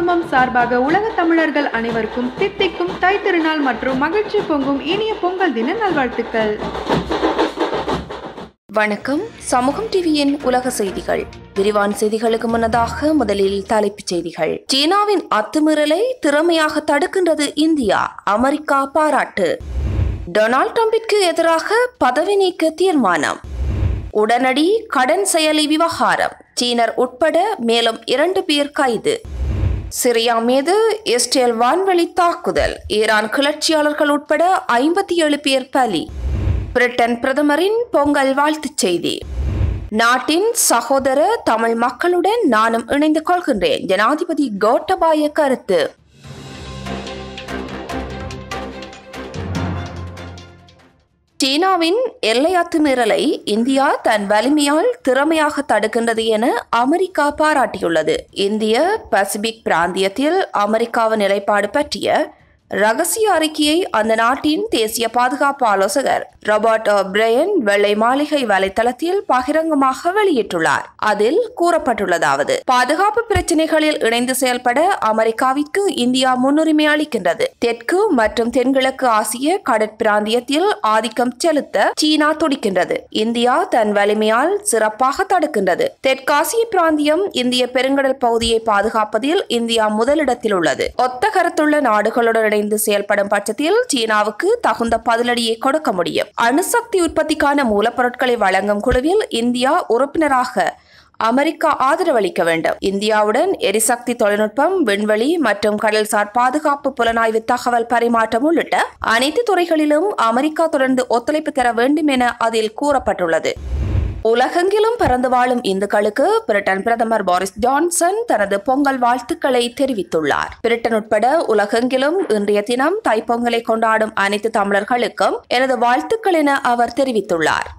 குடும்பம் சார்பாக உலக தமிழர்கள் அனைவருக்கும் தித்திக்கும் தை திருநாள் மற்றும் மகிழ்ச்சி பொங்கும் இனிய பொங்கல் தின நல்வாழ்த்துக்கள் வணக்கம் சமூகம் டிவியின் உலக செய்திகள் விரிவான செய்திகளுக்கு முன்னதாக முதலில் தலைப்புச் செய்திகள் சீனாவின் அத்துமீறலை திறமையாக தடுக்கின்றது இந்தியா அமெரிக்கா பாராட்டு டொனால்ட் ட்ரம்பிற்கு எதிராக பதவி நீக்க தீர்மானம் உடனடி கடன் செயலி விவகாரம் சீனர் உட்பட மேலும் இரண்டு பேர் கைது சிரியா மீது இஸ்ரேல் வான்வழி தாக்குதல் ஈரான் கிளர்ச்சியாளர்கள் உட்பட ஐம்பத்தி ஏழு பேர் பலி பிரிட்டன் பிரதமரின் பொங்கல் வாழ்த்துச் செய்தி நாட்டின் சகோதர தமிழ் மக்களுடன் நானும் இணைந்து கொள்கின்றேன் ஜனாதிபதி கோட்டபாய கருத்து சீனாவின் எல்லை அத்துமீறலை இந்தியா தன் வலிமையால் திறமையாக தடுக்கின்றது என அமெரிக்கா பாராட்டியுள்ளது இந்திய பசிபிக் பிராந்தியத்தில் அமெரிக்காவின் நிலைப்பாடு பற்றிய ரகசிய அறிக்கையை அந்த நாட்டின் தேசிய பாதுகாப்பு ஆலோசகர் ராபர்ட் பிரையன் வெள்ளை மாளிகை வலைத்தளத்தில் பகிரங்கமாக வெளியிட்டுள்ளார் அதில் கூறப்பட்டுள்ளதாவது பாதுகாப்பு பிரச்சினைகளில் இணைந்து செயல்பட அமெரிக்காவிற்கு இந்தியா முன்னுரிமை அளிக்கின்றது தெற்கு மற்றும் தென்கிழக்கு ஆசிய கடற்பிராந்தியத்தில் ஆதிக்கம் செலுத்த சீனா துடிக்கின்றது இந்தியா தன் வலிமையால் சிறப்பாக தடுக்கின்றது தெற்காசிய பிராந்தியம் இந்திய பெருங்கடல் பகுதியை பாதுகாப்பதில் இந்தியா முதலிடத்தில் உள்ளது ஒத்த கருத்துள்ள நாடுகளுடன் இணைந்து செயல்படும் பட்சத்தில் சீனாவுக்கு தகுந்த பதிலடியை கொடுக்க முடியும் அணுசக்தி உற்பத்திக்கான மூலப்பொருட்களை வழங்கும் குழுவில் இந்தியா உறுப்பினராக அமெரிக்கா ஆதரவளிக்க வேண்டும் இந்தியாவுடன் எரிசக்தி தொழில்நுட்பம் விண்வெளி மற்றும் கடல்சார் பாதுகாப்பு புலனாய்வு தகவல் பரிமாற்றம் உள்ளிட்ட அனைத்து துறைகளிலும் அமெரிக்கா தொடர்ந்து ஒத்துழைப்பு தர வேண்டும் என அதில் கூறப்பட்டுள்ளது உலகெங்கிலும் பறந்து வாழும் இந்துக்களுக்கு பிரிட்டன் பிரதமர் போரிஸ் ஜான்சன் தனது பொங்கல் வாழ்த்துக்களை தெரிவித்துள்ளார் பிரிட்டன் உட்பட உலகெங்கிலும் இன்றைய தினம் தைப்பொங்கலை கொண்டாடும் அனைத்து தமிழர்களுக்கும் எனது வாழ்த்துக்கள் என அவர் தெரிவித்துள்ளார்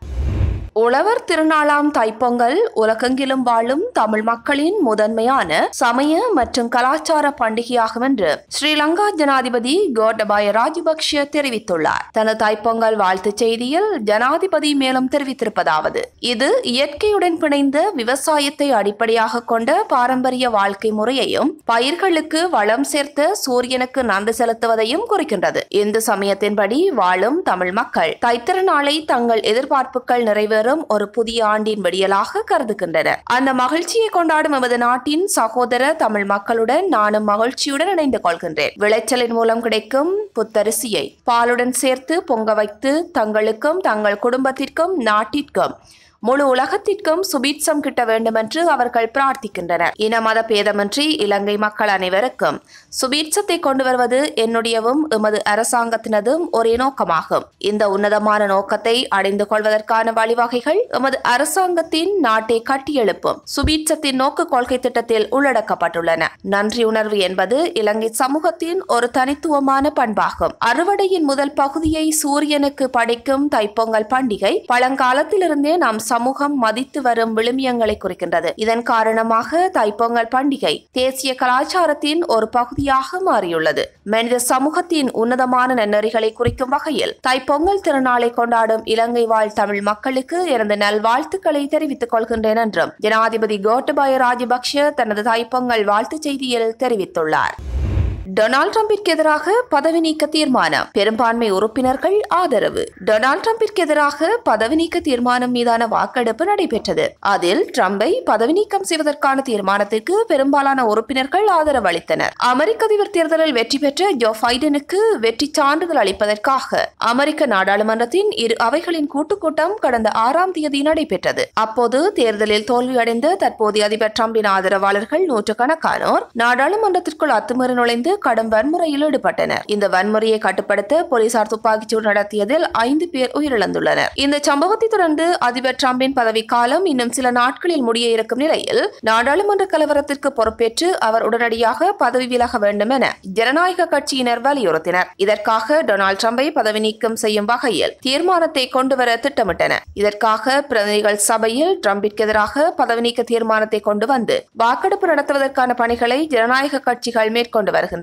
உழவர் திருநாளாம் தைப்பொங்கல் உலகெங்கிலும் வாழும் தமிழ் மக்களின் முதன்மையான சமய மற்றும் கலாச்சார பண்டிகையாகும் என்று ஸ்ரீலங்கா ஜனாதிபதி கோட்டபாய ராஜபக்ஷ தெரிவித்துள்ளார் தனது தைப்பொங்கல் வாழ்த்துச் செய்தியில் ஜனாதிபதி மேலும் தெரிவித்திருப்பதாவது இது இயற்கையுடன் பிணைந்த விவசாயத்தை அடிப்படையாக கொண்ட பாரம்பரிய வாழ்க்கை முறையையும் பயிர்களுக்கு வளம் சேர்த்த சூரியனுக்கு நன்றி செலுத்துவதையும் குறிக்கின்றது இந்து சமயத்தின்படி வாழும் தமிழ் மக்கள் தைத்திருநாளை தங்கள் எதிர்பார்ப்புகள் நிறைவேறும் ஒரு புதிய ஆண்டின் விடியலாக கருதுகின்றனர் அந்த மகிழ்ச்சியை கொண்டாடும் எமது நாட்டின் சகோதர தமிழ் மக்களுடன் நானும் மகிழ்ச்சியுடன் இணைந்து கொள்கின்றேன் விளைச்சலின் மூலம் கிடைக்கும் புத்தரிசியை பாலுடன் சேர்த்து பொங்க வைத்து தங்களுக்கும் தங்கள் குடும்பத்திற்கும் நாட்டிற்கும் முழு உலகத்திற்கும் சுபீட்சம் கிட்ட வேண்டும் என்று அவர்கள் பிரார்த்திக்கின்றனர் இன மத பேதமின்றி இலங்கை மக்கள் அனைவருக்கும் சுபீட்சத்தை கொண்டு வருவது என்னுடையவும் எமது அரசாங்கத்தினதும் ஒரே நோக்கமாகும் இந்த உன்னதமான நோக்கத்தை அடைந்து கொள்வதற்கான வழிவகைகள் எமது அரசாங்கத்தின் நாட்டை கட்டியெழுப்பும் சுபீட்சத்தின் நோக்கு கொள்கை திட்டத்தில் உள்ளடக்கப்பட்டுள்ளன நன்றியுணர்வு என்பது இலங்கை சமூகத்தின் ஒரு தனித்துவமான பண்பாகும் அறுவடையின் முதல் பகுதியை சூரியனுக்கு படைக்கும் தைப்பொங்கல் பண்டிகை பழங்காலத்திலிருந்தே நாம் சமூகம் மதித்து வரும் விழுமியங்களை குறிக்கின்றது இதன் காரணமாக தைப்பொங்கல் பண்டிகை தேசிய கலாச்சாரத்தின் ஒரு பகுதியாக மாறியுள்ளது மனித சமூகத்தின் உன்னதமான நன்னறிகளை குறிக்கும் வகையில் தைப்பொங்கல் திருநாளை கொண்டாடும் இலங்கை வாழ் தமிழ் மக்களுக்கு எனது நல்வாழ்த்துக்களை தெரிவித்துக் கொள்கின்றேன் என்றும் ஜனாதிபதி கோட்டபாய ராஜபக்ஷ தனது தைப்பொங்கல் வாழ்த்துச் செய்தியில் தெரிவித்துள்ளார் டொனால்ட் ட்ரம்பிற்கு எதிராக பதவி நீக்க தீர்மானம் பெரும்பான்மை உறுப்பினர்கள் ஆதரவு டொனால்ட் ட்ரம்பிற்கு எதிராக பதவி நீக்க தீர்மானம் மீதான வாக்கெடுப்பு நடைபெற்றது அதில் ட்ரம்பை பதவி நீக்கம் செய்வதற்கான தீர்மானத்திற்கு பெரும்பாலான உறுப்பினர்கள் ஆதரவு அளித்தனர் அமெரிக்க அதிபர் தேர்தலில் வெற்றி பெற்ற ஜோ பைடனுக்கு வெற்றி சான்றிதழ் அளிப்பதற்காக அமெரிக்க நாடாளுமன்றத்தின் இரு அவைகளின் கூட்டுக்கூட்டம் கடந்த ஆறாம் தேதி நடைபெற்றது அப்போது தேர்தலில் தோல்வியடைந்த தற்போதைய அதிபர் ட்ரம்பின் ஆதரவாளர்கள் நூற்றுக்கணக்கானோர் நாடாளுமன்றத்திற்குள் அத்துமீறி நுழைந்து கடும் வன்முறையில் ஈடுபட்டனர் இந்த வன்முறையை கட்டுப்படுத்த போலீசார் துப்பாக்கிச்சூடு நடத்தியதில் ஐந்து பேர் உயிரிழந்துள்ளனர் இந்த சம்பவத்தை தொடர்ந்து அதிபர் டிரம்பின் பதவிக்காலம் இன்னும் சில நாட்களில் முடிய இருக்கும் நிலையில் நாடாளுமன்ற கலவரத்திற்கு பொறுப்பேற்று அவர் உடனடியாக பதவி விலக வேண்டும் என ஜனநாயக கட்சியினர் வலியுறுத்தினர் இதற்காக டொனால்டு டிரம்பை பதவி நீக்கம் செய்யும் வகையில் தீர்மானத்தை கொண்டுவர திட்டமிட்டனர் இதற்காக பிரதிநிதிகள் சபையில் டிரம்பிற்கு எதிராக பதவி நீக்க தீர்மானத்தை கொண்டு வந்து வாக்கெடுப்பு நடத்துவதற்கான பணிகளை ஜனநாயக கட்சிகள் மேற்கொண்டு வருகின்றன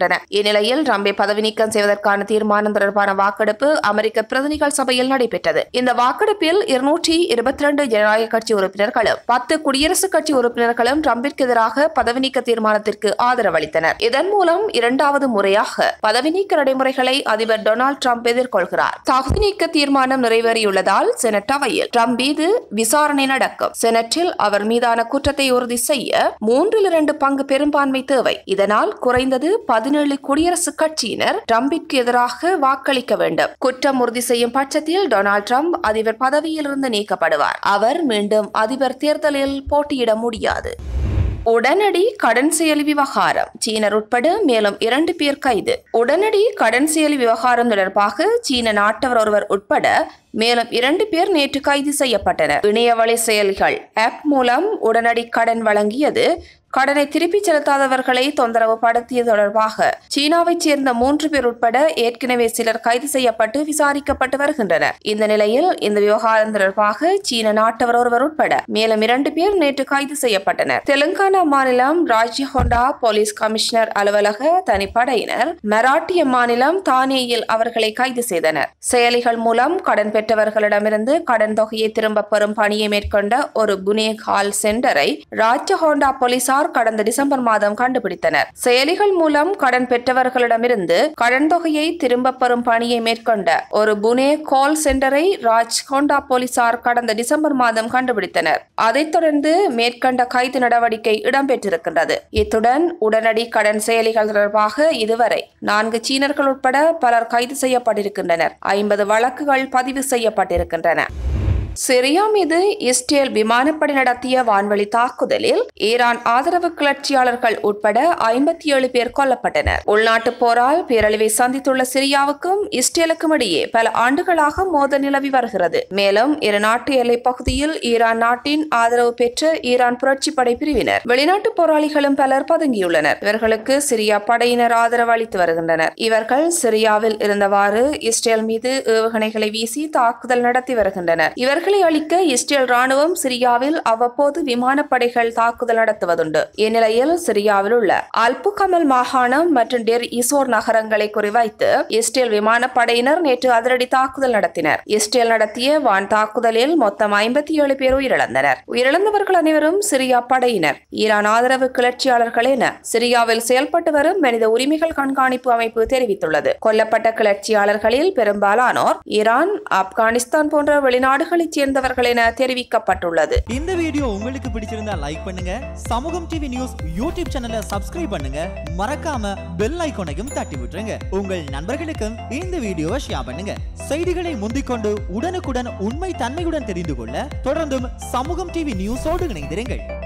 செய்யப்பட்டன இந்நிலையில் ட்ரம்பை பதவி நீக்கம் செய்வதற்கான தீர்மானம் தொடர்பான வாக்கெடுப்பு அமெரிக்க பிரதிநிதிகள் சபையில் நடைபெற்றது இந்த வாக்கெடுப்பில் இருநூற்றி இருபத்தி இரண்டு ஜனநாயக கட்சி உறுப்பினர்களும் பத்து குடியரசுக் கட்சி உறுப்பினர்களும் ட்ரம்பிற்கு எதிராக பதவி நீக்க தீர்மானத்திற்கு ஆதரவு அளித்தனர் இதன் மூலம் இரண்டாவது முறையாக பதவி நீக்க நடைமுறைகளை அதிபர் டொனால்டு ட்ரம்ப் எதிர்கொள்கிறார் தகுதி நீக்க தீர்மானம் நிறைவேறியுள்ளதால் செனட் அவையில் ட்ரம்ப் மீது விசாரணை நடக்கும் செனட்டில் அவர் மீதான குற்றத்தை உறுதி செய்ய மூன்றில் இரண்டு பங்கு பெரும்பான்மை தேவை இதனால் குறைந்தது பதினேழு குடியரசுக் கட்சியினர் ட்ரம்பிற்கு எதிராக வாக்களிக்க வேண்டும் குற்றம் உறுதி செய்யும் பட்சத்தில் டொனால்டு ட்ரம்ப் அதிபர் பதவியிலிருந்து நீக்கப்படுவார் அவர் மீண்டும் அதிபர் தேர்தலில் போட்டியிட முடியாது உடனடி கடன் செயலி விவகாரம் சீனர் உட்பட மேலும் இரண்டு பேர் கைது உடனடி கடன் செயலி விவகாரம் தொடர்பாக சீன நாட்டவர் ஒருவர் உட்பட மேலும் இரண்டு பேர் நேற்று கைது செய்யப்பட்டனர் இணையவழி செயல்கள் ஆப் மூலம் உடனடி கடன் வழங்கியது கடனை திருப்பிச் செலுத்தாதவர்களை தொந்தரவு படுத்தியது தொடர்பாக சீனாவைச் சேர்ந்த மூன்று பேர் உட்பட ஏற்கனவே சிலர் கைது செய்யப்பட்டு விசாரிக்கப்பட்டு வருகின்றனர் இந்த நிலையில் இந்த விவகாரம் தொடர்பாக சீன நாட்டவர் ஒருவர் உட்பட மேலும் இரண்டு பேர் நேற்று கைது செய்யப்பட்டனர் தெலுங்கானா மாநிலம் ராஜ்யஹொண்டா போலீஸ் கமிஷனர் அலுவலக தனிப்படையினர் மராட்டிய மாநிலம் தானேயில் அவர்களை கைது செய்தனர் செயலிகள் மூலம் கடன் பெற்றவர்களிடமிருந்து கடன் தொகையை திரும்பப் பெறும் பணியை மேற்கொண்ட ஒரு புனே கால் சென்டரை ராஜ்யஹோண்டா போலீசார் கடந்த டிசம்பர் மாதம் கண்டுபிடித்தனர் செயலிகள் மூலம் கடன் பெற்றவர்களிடமிருந்து கடன் தொகையை திரும்பப் பெறும் பணியை மேற்கொண்ட ஒரு புனே கால் சென்டரை ராஜ் ஹோண்டா போலீசார் கடந்த டிசம்பர் மாதம் கண்டுபிடித்தனர் அதைத் தொடர்ந்து மேற்கண்ட கைது நடவடிக்கை இடம்பெற்றிருக்கின்றது இத்துடன் உடனடி கடன் செயலிகள் தொடர்பாக இதுவரை நான்கு சீனர்கள் உட்பட பலர் கைது செய்யப்பட்டிருக்கின்றனர் ஐம்பது வழக்குகள் பதிவு செய்யப்பட்டிருக்கின்றன சிரியா மீது இஸ்ரேல் விமானப்படை நடத்திய வான்வழி தாக்குதலில் ஈரான் ஆதரவு கிளர்ச்சியாளர்கள் உட்பட ஐம்பத்தி ஏழு பேர் கொல்லப்பட்டனர் உள்நாட்டு போரால் பேரழிவை சந்தித்துள்ள சிரியாவுக்கும் இஸ்ரேலுக்கும் இடையே பல ஆண்டுகளாக மோதல் நிலவி வருகிறது மேலும் இரு நாட்டு எல்லைப் பகுதியில் ஈரான் நாட்டின் ஆதரவு பெற்ற ஈரான் புரட்சி படை பிரிவினர் வெளிநாட்டு போராளிகளும் பலர் பதுங்கியுள்ளனர் இவர்களுக்கு சிரியா படையினர் ஆதரவு அளித்து வருகின்றனர் இவர்கள் சிரியாவில் இருந்தவாறு இஸ்ரேல் மீது ஏவுகணைகளை வீசி தாக்குதல் நடத்தி வருகின்றனர் இவர்கள் இவர்களை அழிக்க இஸ்ரேல் ராணுவம் சிரியாவில் அவ்வப்போது விமானப்படைகள் தாக்குதல் நடத்துவதுண்டு இந்நிலையில் சிரியாவில் உள்ள அல்பு கமல் மாகாணம் மற்றும் டெர் இசோர் நகரங்களை குறிவைத்து இஸ்ரேல் விமானப்படையினர் நேற்று அதிரடி தாக்குதல் நடத்தினர் இஸ்ரேல் நடத்திய வான் தாக்குதலில் மொத்தம் ஐம்பத்தி ஏழு பேர் உயிரிழந்தனர் உயிரிழந்தவர்கள் அனைவரும் சிரியா படையினர் ஈரான் ஆதரவு கிளர்ச்சியாளர்கள் என சிரியாவில் செயல்பட்டு வரும் மனித உரிமைகள் கண்காணிப்பு அமைப்பு தெரிவித்துள்ளது கொல்லப்பட்ட கிளர்ச்சியாளர்களில் பெரும்பாலானோர் ஈரான் ஆப்கானிஸ்தான் போன்ற வெளிநாடுகளைச் சேர்ந்தவர்கள் என தெரிவிக்கப்பட்டுள்ளது இந்த வீடியோ உங்களுக்கு பிடிச்சிருந்தா லைக் பண்ணுங்க சமூகம் டிவி நியூஸ் யூடியூப் சேனலை சப்ஸ்கிரைப் பண்ணுங்க மறக்காம பெல் ஐகானையும் தட்டி விட்டுருங்க உங்கள் நண்பர்களுக்கும் இந்த வீடியோவை ஷேர் பண்ணுங்க செய்திகளை முந்திக்கொண்டு உடனுக்குடன் உண்மை தன்மையுடன் தெரிந்து கொள்ள தொடர்ந்தும் சமூகம் டிவி நியூஸோடு இணைந்திருங்கள்